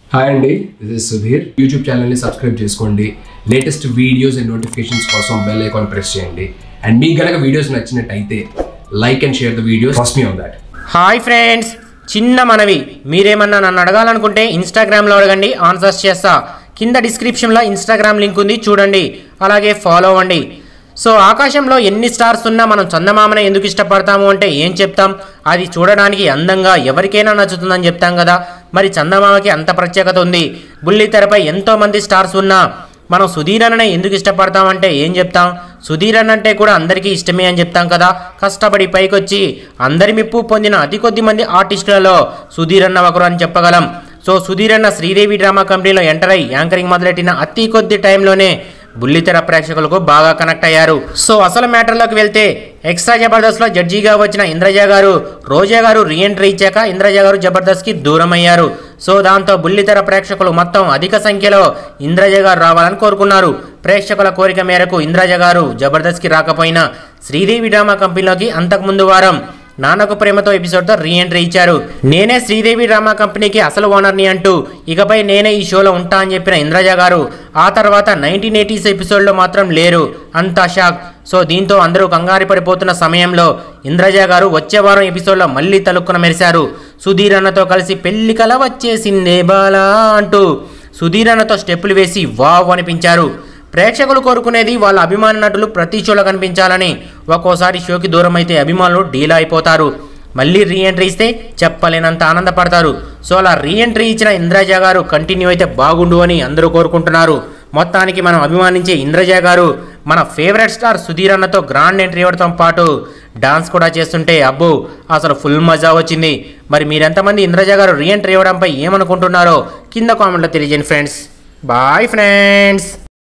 hi అండి this is Sudheer YouTube ఛానల్ని subscribe చేసుకోండి లేటెస్ట్ వీడియోస్ అండ్ నోటిఫికేషన్స్ కోసం బెల్ ఐకాన్ ప్రెస్ చేయండి అండ్ మీకు గనక వీడియోస్ నచ్చినట్టయితే like and share the video first మీ ఆన్ దాట్ హాయ్ ఫ్రెండ్స్ చిన్న మనవి మీరేమన్నా నన్ను అడగాలనుకుంటే ఇన్స్టాగ్రామ్లో అడగండి ఆన్సర్స్ చేస్తా కింద డిస్క్రిప్షన్లో ఇన్స్టాగ్రామ్ లింక్ ఉంది చూడండి అలాగే ఫాలో అవ్వండి సో ఆకాశంలో ఎన్ని స్టార్స్ ఉన్నా మనం చందమామనే ఎందుకు ఇష్టపడతాము అంటే ఏం చెప్తాం అది చూడడానికి అందంగా ఎవరికైనా నచ్చుతుందని చెప్తాం కదా మరి చందమామకి అంత ప్రత్యేకత ఉంది బుల్లి తెరపై ఎంతో మంది స్టార్స్ ఉన్నా మనం సుధీర్ అన్ననే ఎందుకు ఇష్టపడతామంటే ఏం చెప్తాం సుధీర్ అన్న అంటే కూడా అందరికీ ఇష్టమే అని చెప్తాం కదా కష్టపడి పైకొచ్చి అందరి మెప్పు పొందిన అతి కొద్ది మంది ఆర్టిస్టులలో సుధీర్ అన్న ఒకరు అని చెప్పగలం సో సుధీర్ అన్న శ్రీదేవి డ్రామా కంపెనీలో ఎంటర్ అయి యాంకరింగ్ మొదలెట్టిన అతి కొద్ది టైంలోనే బుల్లితెర ప్రేక్షకులకు బాగా కనెక్ట్ అయ్యారు సో అసలు మ్యాటర్లోకి వెళ్తే ఎక్స్ట్రా జబర్దస్త్ లో జడ్జిగా వచ్చిన ఇంద్రజ గారు రోజా గారు రీఎంట్రీ ఇచ్చాక ఇంద్రజ గారు జబర్దస్త్ కి దూరం అయ్యారు సో దాంతో బుల్లితెర ప్రేక్షకులు మొత్తం అధిక సంఖ్యలో ఇంద్రజ గారు రావాలని కోరుకున్నారు ప్రేక్షకుల కోరిక మేరకు ఇంద్రజ గారు జబర్దస్త్ కి రాకపోయినా శ్రీదేవి డ్రామా కంపెనీలోకి అంతకుముందు వారం నాన్నకు ప్రేమతో ఎపిసోడ్తో రీఎంట్రీ ఇచ్చారు నేనే శ్రీదేవి డ్రామా కంపెనీకి అసలు ఓనర్ని అంటూ ఇకపై నేనే ఈ షోలో ఉంటా అని చెప్పిన ఇంద్రజ గారు ఆ తర్వాత నైన్టీన్ ఎయిటీస్ ఎపిసోడ్లో మాత్రం లేరు అంతా షాక్ సో దీంతో అందరూ కంగారు పడిపోతున్న సమయంలో ఇంద్రజ గారు వచ్చే వారం ఎపిసోడ్లో మళ్ళీ తలుక్కున మెరిశారు సుధీర్ అన్నతో కలిసి పెళ్లి కల వచ్చేసిందే బాలా అంటూ సుధీర్ అన్నతో స్టెప్పులు వేసి వావ్ అనిపించారు ప్రేక్షకులు కోరుకునేది వాళ్ళ అభిమాన నటులు ప్రతి షోలో కనిపించాలని ఒక్కోసారి షోకి దూరం అయితే అభిమానులు డీలా అయిపోతారు మళ్ళీ రీఎంట్రీ ఇస్తే చెప్పలేనంత ఆనందపడతారు సో అలా రీఎంట్రీ ఇచ్చిన ఇంద్రజ గారు కంటిన్యూ అయితే బాగుండు అని అందరూ కోరుకుంటున్నారు మొత్తానికి మనం అభిమానించే ఇంద్రజ గారు మన ఫేవరెట్ స్టార్ సుధీర్ అన్నతో గ్రాండ్ ఎంట్రీ ఇవ్వడంతో పాటు డాన్స్ కూడా చేస్తుంటే అబ్బో అసలు ఫుల్ మజా వచ్చింది మరి మీరెంతమంది ఇంద్రజ గారు రీఎంట్రీ ఇవ్వడంపై ఏమనుకుంటున్నారో కింద కామెంట్లో తెలియజేయండి ఫ్రెండ్స్ బాయ్ ఫ్రెండ్స్